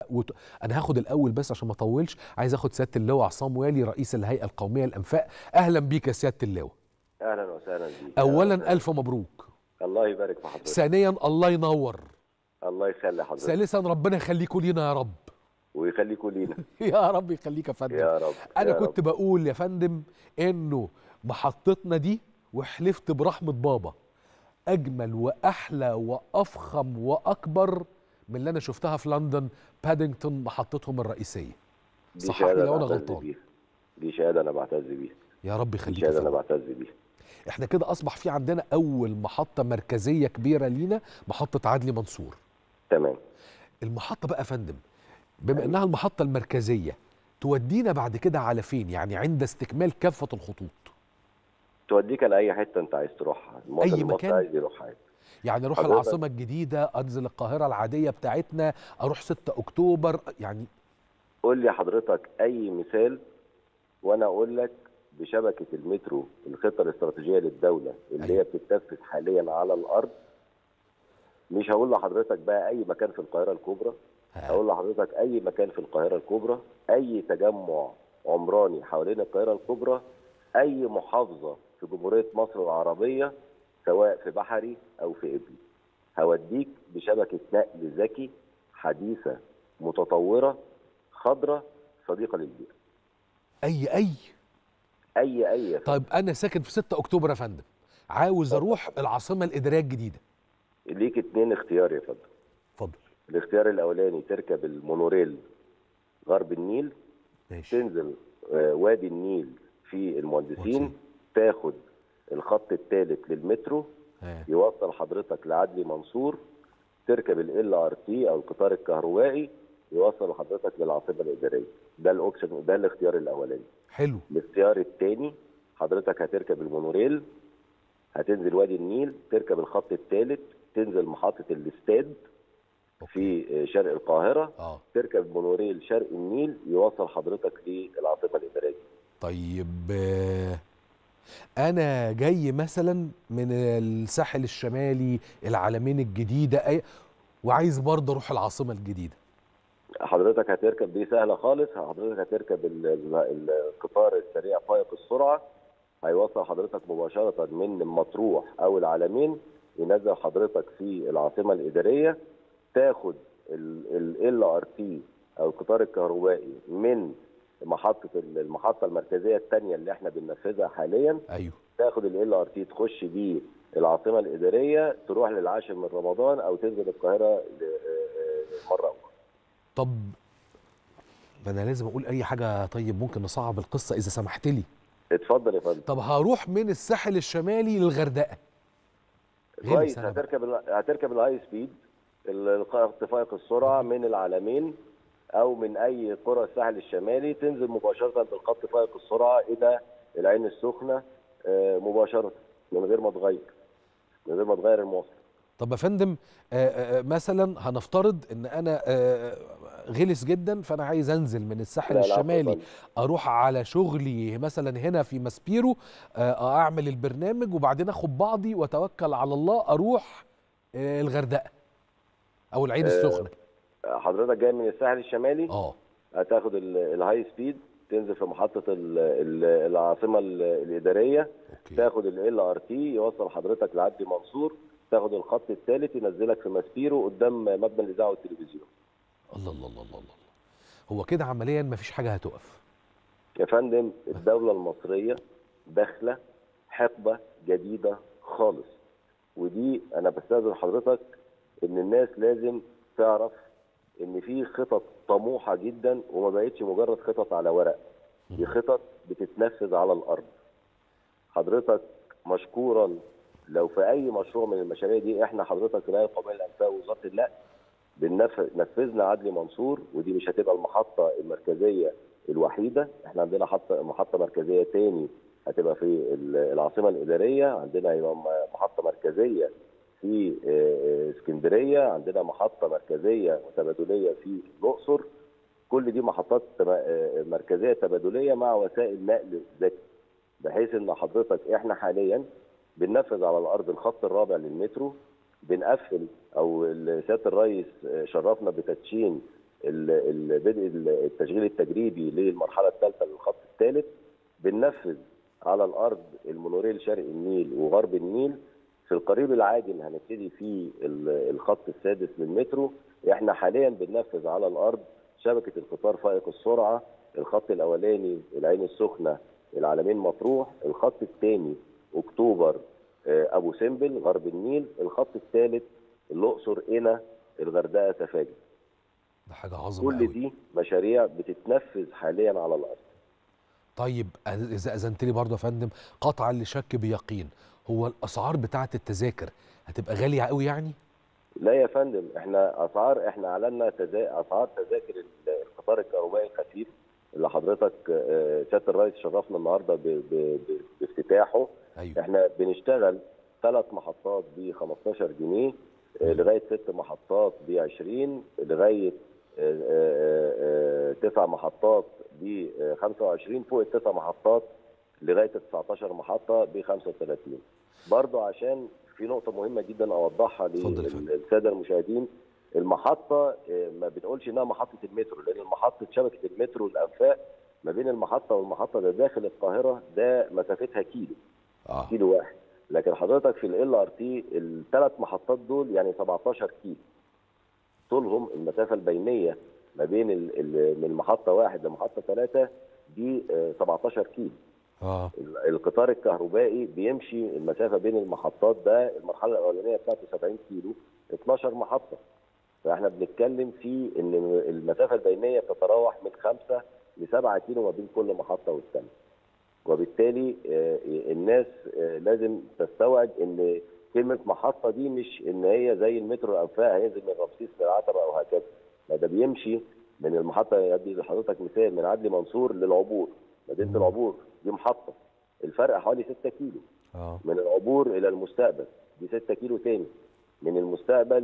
وت... انا هاخد الاول بس عشان ما اطولش عايز اخد سياده اللواء عصام والي رئيس الهيئه القوميه للانفاق اهلا بيك يا سياده اللواء اهلا وسهلا بيك اولا الف مبروك الله يبارك في حضرتك ثانيا الله ينور الله يخلي حضرتك ثالثا ربنا يخليكوا لينا يا رب ويخليكوا لينا يا رب يخليك يا فندم يا رب انا يا كنت رب. بقول يا فندم انه محطتنا دي وحلفت برحمه بابا اجمل واحلى وافخم واكبر من اللي انا شفتها في لندن بادينغتون محطتهم الرئيسيه دي صحح شهادة لي لو انا بعتز غلطان بيها. دي شهاده انا بعتز بيها يا رب دي يخليك يا شهاده انا فندم بعتز بيها احنا كده اصبح في عندنا اول محطه مركزيه كبيره لينا محطه عدلي منصور تمام المحطه بقى يا فندم بما انها المحطه المركزيه تودينا بعد كده على فين يعني عند استكمال كافه الخطوط توديك لاي حته انت عايز تروحها المواطن أي المصري مكان؟ عايز يروح عادي يعني اروح حضرتك- العاصمه الجديده انزل القاهره العاديه بتاعتنا اروح 6 اكتوبر يعني قول لي حضرتك اي مثال وانا اقول لك بشبكه المترو الخطه الاستراتيجيه للدوله اللي أيوة. هي بتتنفذ حاليا على الارض مش هقول لحضرتك بقى اي مكان في القاهره الكبرى هقول لحضرتك اي مكان في القاهره الكبرى اي تجمع عمراني حوالين القاهره الكبرى اي محافظه في جمهوريه مصر العربيه سواء في بحري او في ابلي هوديك بشبكه نقل ذكي حديثه متطوره خضراء صديقه للبيئه اي اي اي اي يا فندم. طيب انا ساكن في 6 اكتوبر يا فندم عاوز اروح العاصمه الاداريه الجديده ليك اتنين اختيار يا فندم اتفضل الاختيار الاولاني تركب المونوريل غرب النيل ماشي تنزل آه، وادي النيل في المهندسين وادي. تاخد الخط الثالث للمترو ها. يوصل حضرتك لعدلي منصور تركب ال ار تي او القطار الكهربائي يوصل حضرتك للعاصمه الاداريه ده الاوبشن ده الاختيار الاولاني حلو الاختيار الثاني حضرتك هتركب المونوريل هتنزل وادي النيل تركب الخط الثالث تنزل محطه الاستاد في آه، شرق القاهره اه تركب مونوريل شرق النيل يوصل حضرتك للعاصمه الاداريه طيب آه، انا جاي مثلا من الساحل الشمالي العلمين الجديده أي وعايز برضه اروح العاصمه الجديده حضرتك هتركب دي سهله خالص حضرتك هتركب ال- ال- القطار السريع فائق السرعه هيوصل حضرتك مباشره من مطروح او العلمين ينزل حضرتك في العاصمه الاداريه تاخد ال ار تي او القطار الكهربائي من محطه ال- المحطه المركزيه الثانيه اللي احنا بننفذها حاليا ايوه تاخد ال ار تي تخش بيه العاصمه الاداريه تروح للعاشر من رمضان او تنزل القاهره ل- آه، آه، مره اخرى طب ما انا لازم اقول اي حاجه طيب ممكن نصعب القصه اذا سمحت لي اتفضل يا فندم طب هروح من الساحل الشمالي للغردقه غير كويس سنة بقى. هتركب ال- هتركب الهاي سبيد الخط فائق السرعه من العلمين او من اي قرى الساحل الشمالي تنزل مباشره بالخط فائق السرعه الى العين السخنه آه، مباشره من غير ما تغير من غير ما تغير المواصله طب يا فندم آه، آه، مثلا هنفترض ان انا آه، غلس جدا فانا عايز انزل من الساحل لا، لا، الشمالي اتفضل. اروح على شغلي مثلا هنا في ماسبيرو آه، اعمل البرنامج وبعدين اخد بعضي واتوكل على الله اروح آه، الغردقه او العين آه، السخنه حضرتك جاي من الساحل الشمالي اه هتاخد ال- الهاي سبيد تنزل في محطه ال- ال- العاصمه ال- الاداريه اوكي تاخد ال ار تي يوصل حضرتك لعدلي منصور تاخد الخط الثالث ينزلك في ماسبيرو قدام مبنى الاذاعه والتلفزيون الله الله الله الله الله هو كده عمليا مفيش حاجه هتقف يا فندم الدوله المصريه داخله حقبه جديده خالص ودي انا بستاذن حضرتك ان الناس لازم تعرف ان في خطط طموحه جدا وما بقتش مجرد خطط على ورق دي خطط بتتنفذ على الارض حضرتك مشكورا لو في اي مشروع من المشاريع دي احنا حضرتك في الهيئه القوميه للانفاق ووزاره النقل بننفذ نفذنا عدلي منصور ودي مش هتبقى المحطه المركزيه الوحيده احنا عندنا محطه محطه مركزيه تاني هتبقى في ال- العاصمه الاداريه عندنا هيبقى م- محطه مركزيه في آه، آه، اسكندريه عندنا محطه مركزيه وتبادليه في الاقصر كل دي محطات تب- آه، مركزيه تبادليه مع وسائل نقل ذكي بحيث ان حضرتك احنا حاليا بننفذ على الارض الخط الرابع للمترو بنقفل او ال- سياده الرئيس آه، شرفنا بتدشين ال- ال- بدء ال- التشغيل التجريبي للمرحله الثالثه للخط الثالث بننفذ على الارض المونوريل شرق النيل وغرب النيل في القريب العاجل هنبتدي في ال- الخط السادس للمترو احنا حاليا بننفذ على الارض شبكه القطار فائق السرعه الخط الاولاني العين السخنه العلمين مطروح الخط الثاني اكتوبر آه، ابو سمبل غرب النيل الخط الثالث الاقصر قنا الغردقه سفاجه ده حاجه عظمه كل قوي دي مشاريع بتتنفذ حاليا على الارض طيب اذا اذنت لي برضه يا فندم قطعا لشك بيقين هو الاسعار بتاعه التذاكر هتبقى غاليه قوي يعني لا يا فندم احنا اسعار احنا اعلنا تزا... اسعار تذاكر ال- القطار الكهربائي الخفيف اللي حضرتك آه، سياده الرئيس شرفنا النهارده ب... ب... ب... بافتتاحه ايوه احنا بنشتغل ثلاث محطات ب 15 جنيه آه، لغايه ست محطات ب 20 لغايه آه، آه، آه، تسع محطات ب 25 فوق التسع محطات لغايه 19 محطه ب 35 برضه عشان في نقطه مهمه جدا اوضحها اتفضل يا فندم. للساده المشاهدين المحطه آه، ما بنقولش انها محطه المترو لان محطه شبكه المترو الانفاق ما بين المحطه والمحطه ده داخل القاهره ده مسافتها كيلو اه كيلو واحد لكن حضرتك في ال ار تي الثلاث محطات دول يعني 17 كيلو طولهم المسافه البينيه ما بين ال- ال- من محطه واحد لمحطه ثلاثه دي آه، 17 كيلو اه ال- القطار الكهربائي بيمشي المسافه بين المحطات ده المرحله الاولانيه بتاعته 70 كيلو 12 محطه فاحنا بنتكلم في ان المسافه البينيه بتتراوح من 5 ل 7 كيلو ما بين كل محطه والثانيه وبالتالي آه، الناس آه، لازم تستوعب ان كلمه محطه دي مش ان هي زي المترو الانفاق هينزل من رمسيس للعتبه او هكذا لا ده بيمشي من المحطه يدي لحضرتك مثال من عدلي منصور للعبور مدينه مم. العبور دي محطه الفرق حوالي 6 كيلو اه من العبور الى المستقبل دي 6 كيلو تاني من المستقبل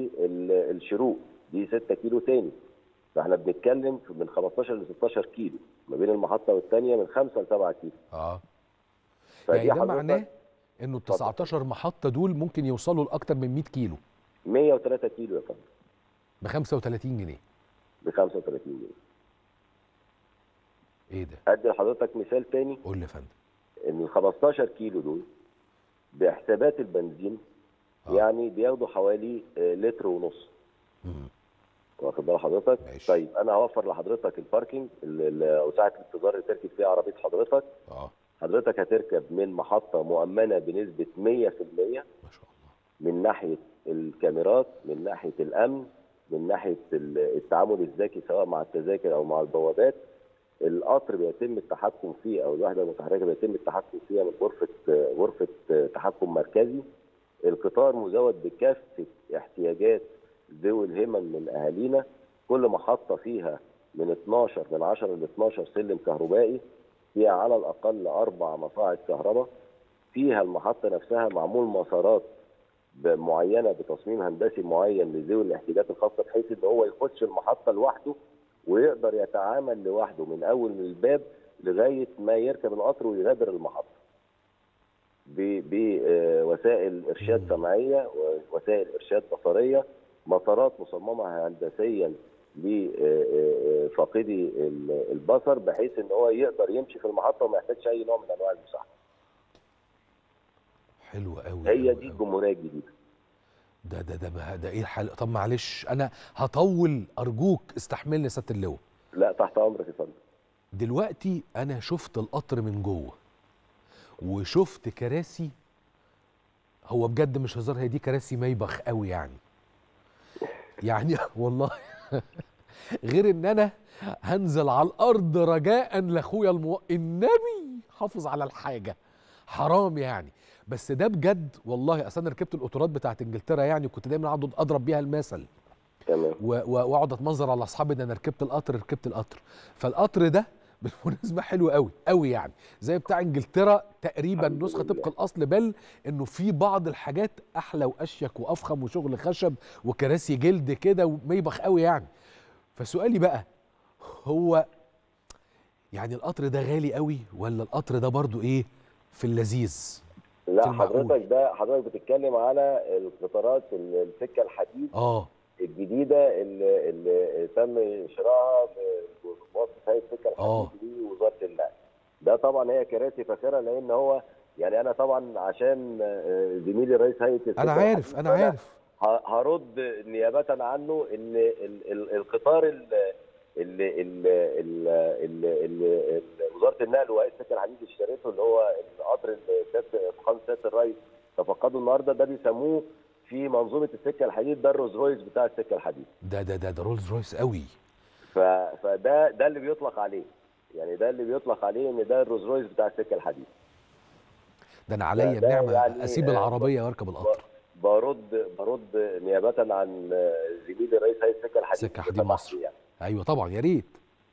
للشروق دي 6 كيلو تاني فاحنا بنتكلم في من 15 ل 16 كيلو ما بين المحطه والثانيه من 5 ل 7 كيلو اه فدي يعني ده حضرتك معناه انه ال اتفضل. 19 محطه دول ممكن يوصلوا لاكتر من 100 كيلو 103 كيلو يا فندم ب 35 جنيه ب 35 جنيه ايه ده ادي لحضرتك مثال تاني قول لي يا فندم ان ال 15 كيلو دول بحسابات البنزين آه. يعني بياخدوا حوالي آه، لتر ونص مم. واخد بال حضرتك ماشي. طيب انا هوفر لحضرتك الباركينج ال- ال- او ساعه الانتظار اللي تركب فيها عربيه حضرتك اه حضرتك هتركب من محطه مؤمنه بنسبه 100% ما شاء الله من ناحيه الكاميرات من ناحيه الامن من ناحيه ال- التعامل الذكي سواء مع التذاكر او مع البوابات القطر بيتم التحكم فيه او الوحده المتحركه بيتم التحكم فيها من غرفه غرفه تحكم مركزي القطار مزود بكافه احتياجات ذوي الهمم من اهالينا كل محطه فيها من 12 من 10 ل 12 سلم كهربائي فيها على الاقل اربع مصاعد كهرباء فيها المحطه نفسها معمول مسارات ب- معينه بتصميم هندسي معين لذوي الاحتياجات الخاصه بحيث ان هو يخش المحطه لوحده ويقدر يتعامل لوحده من اول من الباب لغايه ما يركب القطر ويغادر المحطه. بوسائل ارشاد مم. سمعيه ووسائل ارشاد بصريه مسارات مصممه هندسيا لفاقدي البصر بحيث ان هو يقدر يمشي في المحطه وما يحتاجش اي نوع من انواع المساعده. حلو قوي هي دي الجمهوريه الجديده. ده ده ده ده, ده ايه الحل طب معلش انا هطول ارجوك استحملني يا سياده اللواء لا تحت امرك يا فندم. دلوقتي انا شفت القطر من جوه وشفت كراسي هو بجد مش هزار هي دي كراسي ميبخ قوي يعني يعني والله غير ان انا هنزل على الارض رجاء لاخويا المو... النبي حافظ على الحاجه حرام يعني بس ده بجد والله اصل انا ركبت القطارات بتاعت انجلترا يعني كنت دايما اقعد اضرب بيها المثل تمام و- و- واقعد اتمنظر على اصحابي ان انا ركبت القطر ركبت القطر فالقطر ده بالمناسبه حلو قوي قوي يعني زي بتاع انجلترا تقريبا الحمد نسخه لله. طبق الاصل بل انه في بعض الحاجات احلى واشيك وافخم وشغل خشب وكراسي جلد كده وميبخ قوي يعني فسؤالي بقى هو يعني القطر ده غالي قوي ولا القطر ده برضو ايه في اللذيذ في لا المعقول. حضرتك ده حضرتك بتتكلم على القطارات ال- السكه الحديد اه الجديده اللي, اللي تم شرائها بواسطه هيئه السكه آه. الحديد ووزاره النقل. ده طبعا هي كراسي فاخره لان هو يعني انا طبعا عشان آه، زميلي رئيس هيئه السكه انا عارف الحديد، انا فأنا عارف ه- هرد نيابه عنه ان ال- ال- القطار اللي اللي اللي اللي وزاره النقل وهيئه السكه الحديد اشترته اللي هو القطر اللي سياده فخامه سياده الرئيس تفقده النهارده ده بيسموه في منظومه السكه الحديد ده الروز رويس بتاع السكه الحديد ده ده ده ده رولز رويس قوي ف... فده ده اللي بيطلق عليه يعني ده اللي بيطلق عليه ان ده الروز رويس بتاع السكه الحديد ده انا عليا ده النعمه يعني، اسيب آه، العربيه واركب القطر برد برد نيابه عن زميلي رئيس هيئه السكه الحديد السكة الحديد اللي سمح مصر. لي يعني. ايوه طبعا يا ريت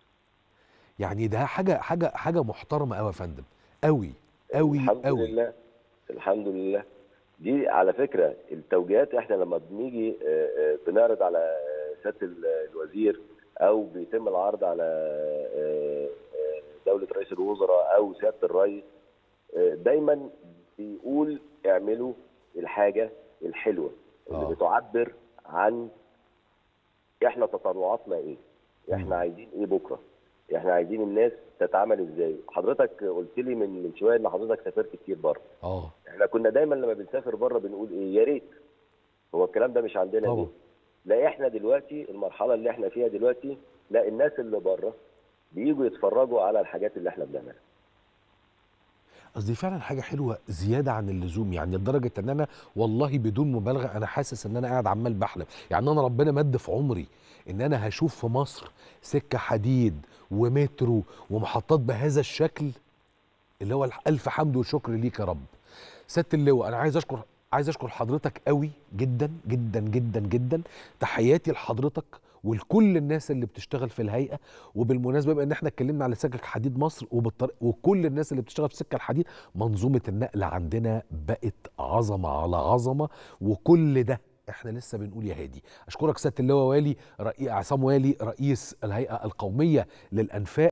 يعني ده حاجه حاجه حاجه محترمه قوي يا فندم قوي قوي الحمد قوي لله الحمد لله دي على فكره التوجيهات احنا لما بنيجي آه، آه، بنعرض على آه، سياده ال- الوزير او بيتم العرض على آه، آه، دوله رئيس الوزراء او سياده الرئيس آه، دايما بيقول اعملوا الحاجه الحلوه اللي آه. بتعبر عن احنا تطلعاتنا ايه مم. احنا عايزين ايه بكره احنا عايزين الناس تتعامل ازاي حضرتك قلت لي من من شويه ان حضرتك سافرت كتير بره اه احنا كنا دايما لما بنسافر بره بنقول ايه يا ريت هو الكلام ده مش عندنا طبعا ليه لا احنا دلوقتي المرحله اللي احنا فيها دلوقتي لا الناس اللي بره بييجوا يتفرجوا على الحاجات اللي احنا بنعملها قصدي فعلا حاجه حلوه زياده عن اللزوم يعني لدرجه ان انا والله بدون مبالغه انا حاسس ان انا قاعد عمال بحلم يعني انا ربنا مد في عمري ان انا هشوف في مصر سكه حديد ومترو ومحطات بهذا الشكل اللي هو الف حمد وشكر ليك يا رب سياده اللواء انا عايز اشكر عايز اشكر حضرتك قوي جدا جدا جدا جدا تحياتي لحضرتك ولكل الناس اللي بتشتغل في الهيئه وبالمناسبه بما ان احنا اتكلمنا على سكك حديد مصر وبالطريق وكل الناس اللي بتشتغل في سكه الحديد منظومه النقل عندنا بقت عظمه على عظمه وكل ده احنا لسه بنقول يا هادي اشكرك سياده اللواء والي رئي عصام والي رئيس الهيئه القوميه للانفاق